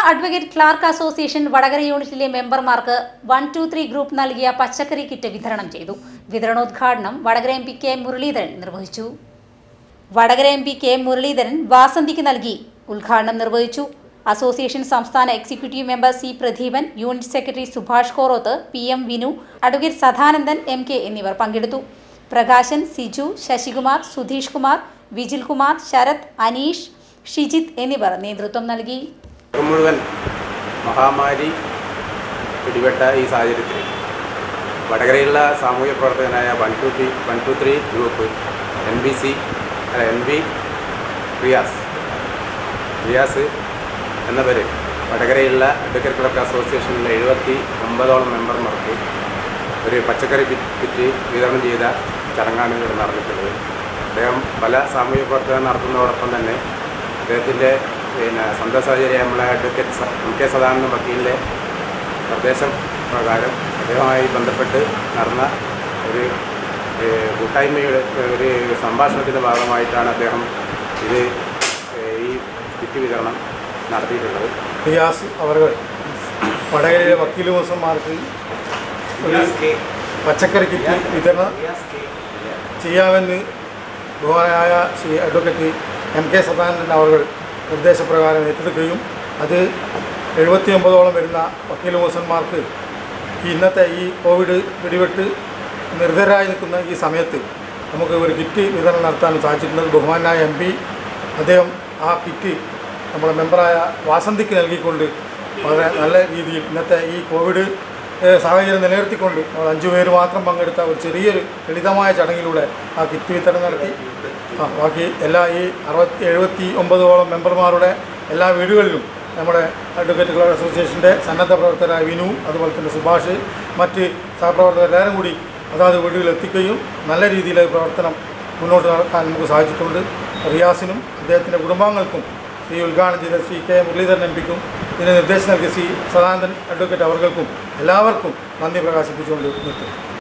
advocate clerk association Vadakara യൂണിറ്റിലെ മെമ്പർമാർക്ക് one two three group നൽകിയ പച്ചക്കറി കിറ്റ് വിതരണം ചെയ്തു വിതരണോദ്ഘാടനം Vadakara M P K Muraleedharan നിർവഹിച്ചു Vadakara M P K Muraleedharan വാസന്തിക്ക് നൽകി ഉദ്ഘാടനം നിർവഹിച്ചു അസോസിയേഷൻ സംസ്ഥാന executive member C Pradeepan unit secretary Subhash Koroth P M Vinu advocate Sadanandan M K എന്നിവർ പങ്കെടുത്തു പ്രകാശൻ സിജു ശശികുമാർ സുധീഷ് കുമാർ വിജിൽ കുമാർ ശരത് അനീഷ് ഷിജിത്ത് എന്നിവർ നേതൃത്വം നൽകി ലോകം മുഴുവൻ മഹാമാരി പിടിപെട്ട ഈ സാഹചര്യത്തിൽ വടകരയുള്ള സാമൂഹ്യ പ്രവർത്തകനായ one two three one two three group N B C അല്ല എൻ ബി റിയാസ് റിയാസ് എന്നവർ വടകരയുള്ള അഡ്വക്കേറ്റ് ക്ലർക്ക് അസോസിയേഷനിലെ എഴുപത്തി ഒമ്പതോളം മെമ്പർമാർക്ക് ഒരു പച്ചക്കറി കി- കിറ്റ് വിതരണം ചെയ്ത ചടങ്ങാണ് ഇവിടെ നടന്നിട്ടുള്ളത് അദ്ദേഹം പല സാമൂഹ്യ പ്രവർത്തനം നടത്തുന്നതോടൊപ്പം തന്നെ അദ്ദേഹത്തിൻ്റെ പിന്നെ സ്വന്തം സാഹചര്യം നമ്മളെ അഡ്വക്കേറ്റ് സ- എം കെ സദാനന്ദ വക്കീലിൻ്റെ നിർദ്ദേശം പ്രകാരം അദ്ദേഹവുമായി ബന്ധപ്പെട്ട് നടന്ന ഒരു ഏഹ്, കൂട്ടായ്മയുടെ ഒരു സംഭാഷണത്തിൻ്റെ ഭാഗമായിട്ടാണ് അദ്ദേഹം ഇത് ഏഹ്, ഈ കിറ്റ് വിതരണം നടത്തിയിട്ടുള്ളത് റിയാസ് അവർ വടകരയിലെ വക്കീൽ മുസന്മാർക്ക് ഒരു പച്ചക്കറി കിറ്റ് വിതരണം ചെയ്യാമെന്ന് ബഹുമാനായ Shri advocate M K Sadanandan അവർ നിർദ്ദേശപ്രകാരം ഏറ്റെടുക്കുകയും അത് എഴുപത്തി ഒമ്പതോളം വരുന്ന വക്കീൽ മുസന്മാർക്ക് ഈ ഇന്നത്തെ ഈ കോവിഡ് പിടിപെട്ട് നിർദ്ധരായി നിൽക്കുന്ന ഈ സമയത്ത് നമുക്ക് ഒരു കിറ്റ് വിതരണം നടത്താൻ സാധിച്ചിട്ടുണ്ട് ബഹുമാനായ എം പി അദ്ദേഹം ആ കിറ്റ് നമ്മുടെ മെമ്പറായ വാസന്തിക്ക് നൽകിക്കൊണ്ട് വളരെ നല്ല രീതിയിൽ ഇന്നത്തെ ഈ കോവിഡ് ഏഹ്, സാഹചര്യം നിലനിർത്തിക്കൊണ്ട് നമ്മൾ അഞ്ചു പേര് മാത്രം പങ്കെടുത്ത ഒരു ചെറിയൊരു ലളിതമായ ചടങ്ങിലൂടെ ആ കിറ്റ് വിതരണം നടത്തി ആ ബാക്കി എല്ലാ ഈ അറുപത്തി എഴുപത്തി ഒമ്പതോളം മെമ്പർമാരുടെ എല്ലാ വീടുകളിലും നമ്മുടെ അഡ്വക്കേറ്റ് ക്ലബ് അസോസിയേഷൻ്റെ സന്നദ്ധ പ്രവർത്തകരായ വിനു അതുപോലെ തന്നെ സുഭാഷ് മറ്റ് സഹപ്രവർത്തകർ എല്ലാവരും കൂടി അതാത് വീടുകളിൽ എത്തിക്കുകയും നല്ല രീതിയിൽ പ്രവർത്തനം മുന്നോട്ട് നടക്കാൻ നമുക്ക് സാധിച്ചിട്ടുണ്ട് റിയാസിനും അദ്ദേഹത്തിൻ്റെ കുടുംബാംഗങ്ങൾക്കും ശ്രീ ഉദ്ഘാടനം ചെയ്ത ശ്രീ കെ മുരളീധരൻ എം പിക്കും ഇതിന് നിർദ്ദേശം നൽകിയ ശ്രീ സദാനന്ദൻ അഡ്വക്കേറ്റ് അവർക്കും എല്ലാവർക്കും നന്ദി പ്രകാശിപ്പിച്ചുകൊണ്ട് നിർത്തുന്നു